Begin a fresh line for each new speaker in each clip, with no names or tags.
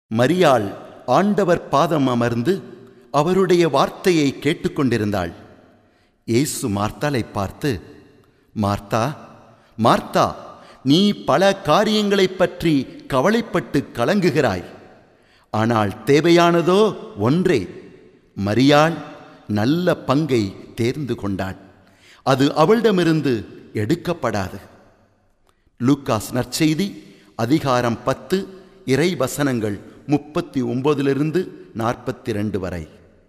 மரியாள் ஆண்டவர் பாதம் அமர்ந்து அவருடைய வார்த்தையை கேட்டுக்கொண்டிருந்தாள் இயேசு மார்த்தாளை பார்த்து மார்த்தா மார்த்தா நீ பல காரியங்களைப் பற்றி கவலைப்பட்டு கலங்குகிறாய் ஆனால் தேவையானதோ ஒன்றே மரியாள் நல்ல பங்கை தேர்ந்து கொண்டாள் அது அவளிடமிருந்து எடுக்கப்படாது லூக்காஸ் நற்செய்தி அதிகாரம் பத்து இறை வசனங்கள் முப்பத்தி ஒன்பதிலிருந்து நாற்பத்தி ரெண்டு வரை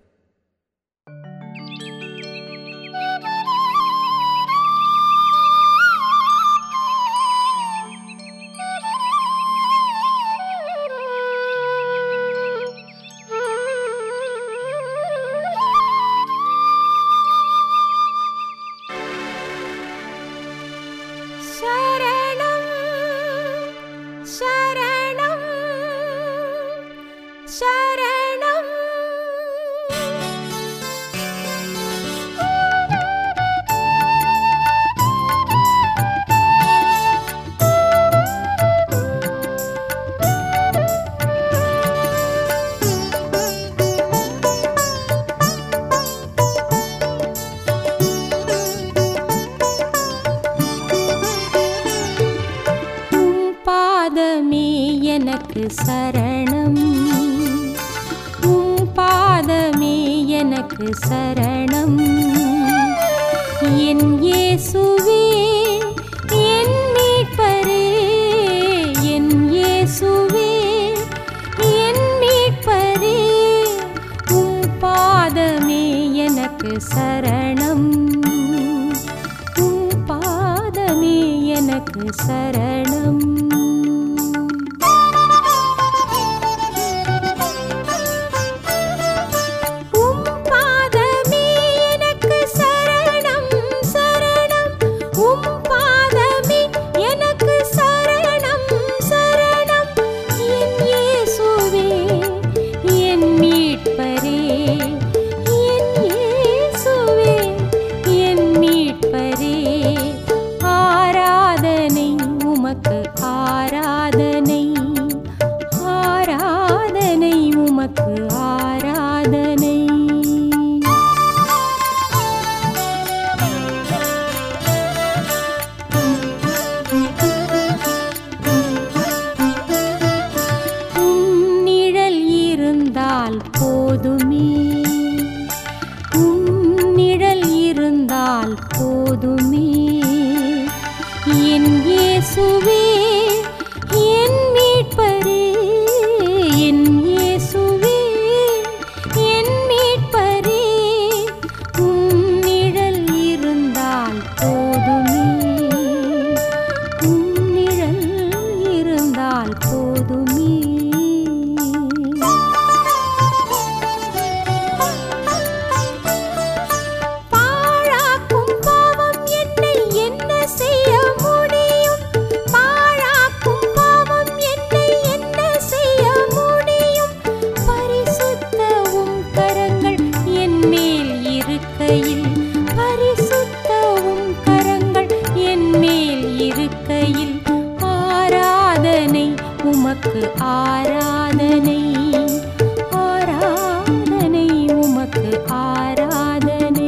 ശരണം ശരണം ശരണം உம் பாதமே எனக்கு சரணம் உம் பாதமே எனக்கு சரணம் என் இயேசுவே என் மீட்பரே என் இயேசுவே என் மீட்பரே உம் பாதமே எனக்கு சரணம் உம் பாதமே எனக்கு சரணம் உம் பாதமே எனக்கு சரணம் சரணம் உம் பாதமே எனக்கு சரணம் சரணம் என் இயேசுவே என் மீட்பரே என் இயேசுவே என் மீட்பரே ஆராதனை உமக்கு ஆராதனை ஆராதனை உமக்கு ஆராதனை உம் நிழல் இருந்தால் போதுமே உம் நிழல் இருந்தால் போதுமே என் இயேசுவே என் மீட்பரே என் இயேசுவே என் மீட்பரே உம் நிழல் இருந்தால் போதுமே உம் நிழல் இருந்தால் போதுமே பாழாக்கும் பாவம் என்னை என்ன செய்ய முடியும் பாழாக்கும் பாவம் என்னை என்ன செய்ய முடியும் பரிசுத்தவும் கரங்கள் என் மேல் இருக்கையில் பரிசுத்தவும் கரங்கள் என் மேல் இருக்கையில் ஆராதனை உமக்கு ஆராதனை ஆராதனை உமக்கு ஆராதனை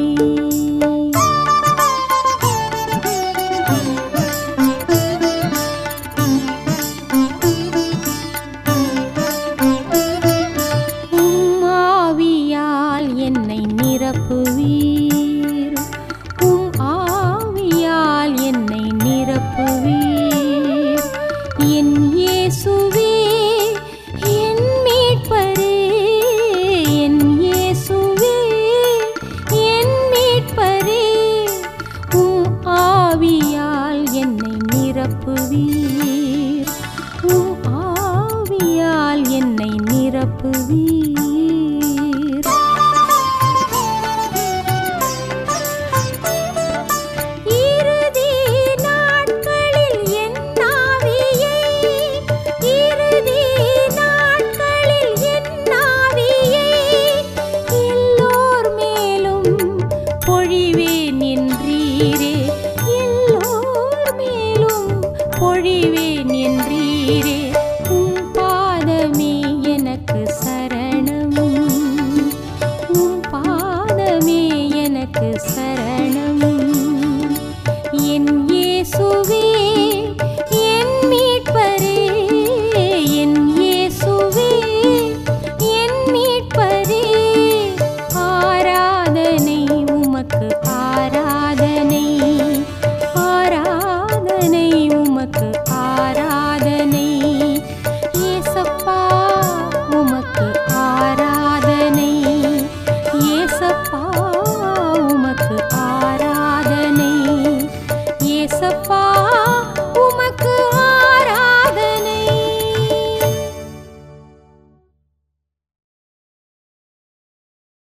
உம் ஆவியால் என்னை நிரப்புவீர் உம் ஆவியால் என்னை நிரப்புவீர் என் இயேசுவே என் மீட்பரே என் இயேசுவே என் மீட்பரே உம் ஆவியால் என்னை நிரப்புவீர் உம் ஆவியால் என்னை நிரப்புவீர்